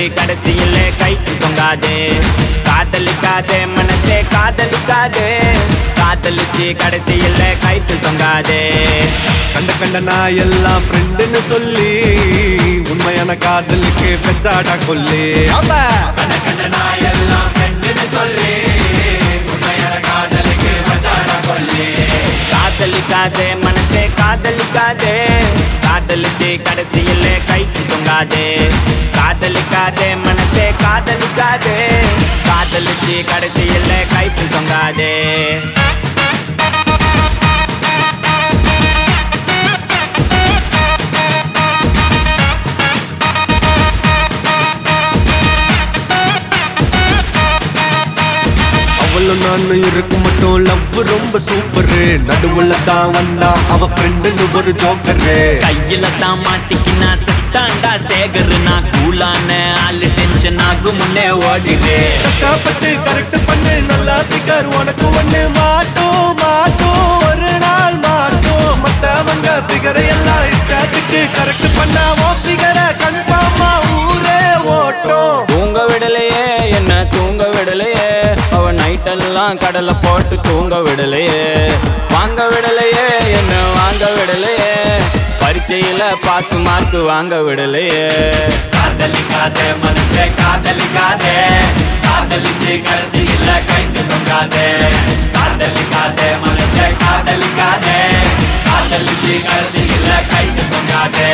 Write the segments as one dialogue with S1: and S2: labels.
S1: கடைசியில கைக்கு தொங்காதே காதலிக்காதே மனசே காதலிக்காதே காதலிச்சு கடைசியில கைக்கு தொங்காதே
S2: கண்ட கண்ட நான் எல்லாம் ஃப்ரெண்டுன்னு சொல்லி உண்மையான காதலுக்கு பெச்சாடா கொல்லி அப்ப
S1: கண்ட கண்ட நான் எல்லாம் ஃப்ரெண்டுன்னு சொல்லி உண்மையான காதலுக்கு மச்சாடா கொல்லி காதலிக்காதே மனசே காதலிக்காதே காதலிச்சு கடைசியில கைக்கு தொங்காதே காதலிக்காதே மனசே காதலிக்காதே காதலிச்சு கடைசியில கைக்கு தொங்காதே
S2: அவளும் நானும் இருக்கும் மட்டும் லவ் ரொம்ப சூப்பரு நடுவுல தான் வந்தா அவ ஃப்ரெண்டுன்னு ஒரு ஜோக்கரு
S1: கையில தான் மாட்டிக்கினா செத்தாண்டா சேகர் நான் கூலான ஆளு டென்ஷன் ஆகும் முன்னே ஓடிடு
S2: கஷ்டப்பட்டு கரெக்ட் பண்ணு நல்லா திக்கார் உனக்கு ஒண்ணு மாட்டோம் மாட்டோம் ஒரு நாள் மாட்டோம் மத்தவங்க பிகரை எல்லாம் இஷ்டத்துக்கு கரெக்ட் பண்ணா ஓ பிகரை கன்ஃபார்மா ஊரே ஓட்டும்
S1: தூங்க விடலையே என்ன தூங்க விடலையே அவ நைட்டெல்லாம் கடலை போட்டு தூங்க விடலையே வாங்க விடலையே என்ன வாங்க விடலையே பரீட்சையில பாஸ் மார்க் வாங்க விடலையே காதலிக்காதே மனசே காதலிக்காதே காதலிச்சு கடைசியில கைத்து தொங்காதே காதலிக்காதே மனசே காதலிக்காதே காதலிச்சு கடைசியில கைத்து தொங்காதே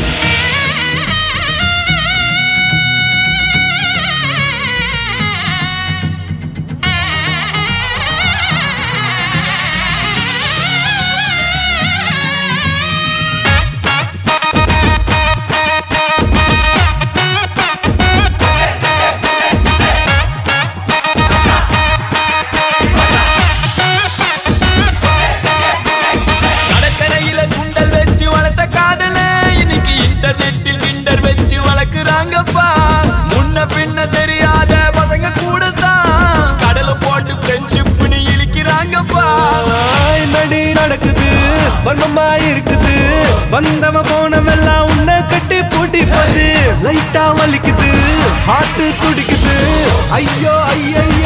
S1: கடற்கரையில சுண்டல் வச்சு வளர்த்த காதல இன்னைக்கு இன்டர்நெட்டில் கிண்டர் வச்சு வளர்க்குறாங்கப்பா முன்ன பின்ன தெரியாத பசங்க கூட தான் கடலை போட்டு ஃப்ரெண்ட்ஷிப்னு இழிக்கிறாங்கப்பா
S2: நடி நடக்குது வர்மமா இருக்குது வந்தவ போனவெல்லாம் உன்னை கட்டி பூட்டி போது லைட்டா வலிக்குது ஹார்ட் துடிக்குது ஐயோ ஐயோ